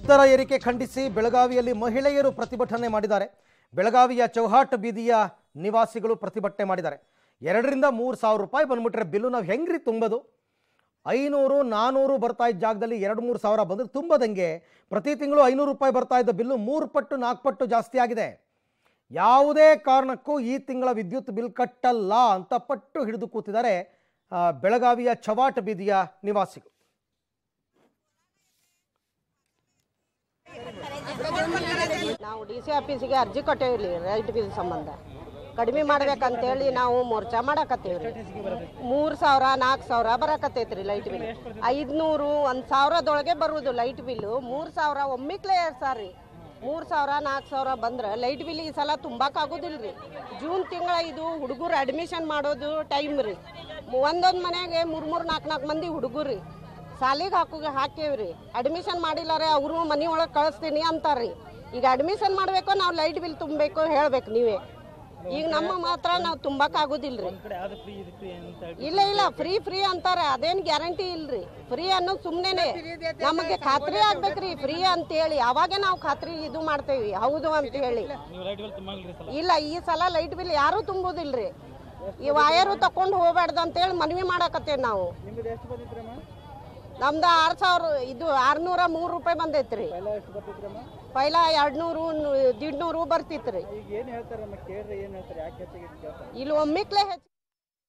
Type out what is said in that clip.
ವಿದ್ಯುತ್ ದರ ಏರಿಕೆ ಖಂಡಿಸಿ ಬೆಳಗಾವಿಯಲ್ಲಿ ಮಹಿಳೆಯರು ಪ್ರತಿಭಟನೆ ಮಾಡಿದ್ದಾರೆ ಬೆಳಗಾವಿಯ ಚೌಹಾಟ್ ಬೀದಿಯ ನಿವಾಸಿಗಳು ಪ್ರತಿಭಟನೆ ಮಾಡಿದ್ದಾರೆ ಎರಡರಿಂದ ಮೂರು ಸಾವಿರ ರೂಪಾಯಿ ಬಂದ್ಬಿಟ್ರೆ ಬಿಲ್ಲು ನಾವು ಹೆಂಗ್ರಿ ತುಂಬೋದು ಐನೂರು ನಾನೂರು ಬರ್ತಾ ಇದ್ದ ಜಾಗದಲ್ಲಿ ಎರಡು ಮೂರು ಸಾವಿರ ಬಂದರೆ ತುಂಬದಂಗೆ ಪ್ರತಿ ತಿಂಗಳು ಐನೂರು ರೂಪಾಯಿ ಬರ್ತಾ ಇದ್ದ ಬಿಲ್ಲು ಮೂರು ಪಟ್ಟು ನಾಲ್ಕು ಪಟ್ಟು ಜಾಸ್ತಿ ಆಗಿದೆ ಯಾವುದೇ ಕಾರಣಕ್ಕೂ ಈ ತಿಂಗಳ ವಿದ್ಯುತ್ ಬಿಲ್ ಕಟ್ಟಲ್ಲ ಅಂತ ಪಟ್ಟು ಹಿಡಿದು ಕೂತಿದ್ದಾರೆ ಆ, ಬೆಳಗಾವಿಯ ಚವಾಟ್ ಬೀದಿಯ ನಿವಾಸಿಗಳು ನಾವು ಡಿ ಸಿ ಆಫೀಸಿಗೆ ಅರ್ಜಿ ಕೊಟ್ಟೇವ್ರಿ ರೈಟ್ ಬಿಲ್ ಸಂಬಂಧ ಕಡಿಮೆ ಮಾಡ್ಬೇಕಂತೇಳಿ ನಾವು ಮೋರ್ಚಾ ಮಾಡಕತ್ತೇವ್ರಿ ಮೂರು ಸಾವಿರ ನಾಲ್ಕು ಸಾವಿರ ಬರಕತ್ತೈತ್ರಿ ಲೈಟ್ ಬಿಲ್ ಐದ್ನೂರು ಒಂದು ಸಾವಿರದೊಳಗೆ ಬರುವುದು ಲೈಟ್ ಬಿಲ್ಲು ಮೂರು ಸಾವಿರ ಒಮ್ಮಿಕ್ಲೆ ಎರಡು ಸಾವಿರ ರೀ ಮೂರು ಸಾವಿರ ನಾಲ್ಕು ಸಾವಿರ ಬಂದ್ರೆ ಲೈಟ್ ಬಿಲ್ ಈ ಸಲ ತುಂಬಕ್ಕಾಗೋದಿಲ್ಲ ರೀ ಜೂನ್ ತಿಂಗಳ ಇದು ಹುಡುಗರು ಅಡ್ಮಿಷನ್ ಮಾಡೋದು ಟೈಮ್ ರೀ ಒಂದೊಂದು ಮನೆಗೆ ಮೂರು ಮೂರು ನಾಲ್ಕು ನಾಲ್ಕು ಮಂದಿ ಹುಡುಗರು ರೀ ಸಾಲಿಗೆ ಹಾಕು ಹಾಕೇವ್ರಿ ಅಡ್ಮಿಷನ್ ಮಾಡಿಲ್ಲಾರೆ ಅವರು ಮನೆ ಒಳಗೆ ಕಳಿಸ್ತೀನಿ ಅಂತಾರ್ರಿ ಈಗ ಅಡ್ಮಿಷನ್ ಮಾಡಬೇಕು ನಾವು ಲೈಟ್ ಬಿಲ್ ತುಂಬಬೇಕು ಹೇಳ್ಬೇಕು ನೀವೇ ಈಗ ನಮ್ಮ ಮಾತ್ರ ನಾವು ತುಂಬಕ್ ಆಗುದಿಲ್ರಿ ಇಲ್ಲ ಇಲ್ಲ ಫ್ರೀ ಫ್ರೀ ಅಂತಾರೆ ಅದೇನ್ ಗ್ಯಾರಂಟಿ ಇಲ್ರಿ ಫ್ರೀ ಅನ್ನೋದು ಸುಮ್ನೆನೆ ನಮಗೆ ಖಾತ್ರಿ ಆಗ್ಬೇಕ್ರಿ ಫ್ರೀ ಅಂತ ಹೇಳಿ ಅವಾಗೆ ನಾವು ಖಾತ್ರಿ ಇದು ಮಾಡ್ತೇವಿ ಹೌದು ಅಂತ ಹೇಳಿ ಇಲ್ಲ ಈ ಸಲ ಲೈಟ್ ಬಿಲ್ ಯಾರು ತುಂಬುದಿಲ್ರಿ ಈ ವಾಯರು ತಕೊಂಡು ಹೋಗ್ಬಾರ್ದು ಅಂತೇಳಿ ಮನವಿ ಮಾಡಕತ್ತೇವೆ ನಾವು ನಮ್ದು ಆರು ಸಾವಿರ ಇದು ಆರ್ನೂರ ಮೂರು ರೂಪಾಯಿ ಬಂದೈತ್ರಿ ಪೈಲ ಎರಡ್ನೂರು ದಿಡ್ನೂರು ಬರ್ತಿತ್ರಿ ಇಲ್ಲಿ ಒಮ್ಮಿಕ್ಲೆ ಹೆಚ್ಚು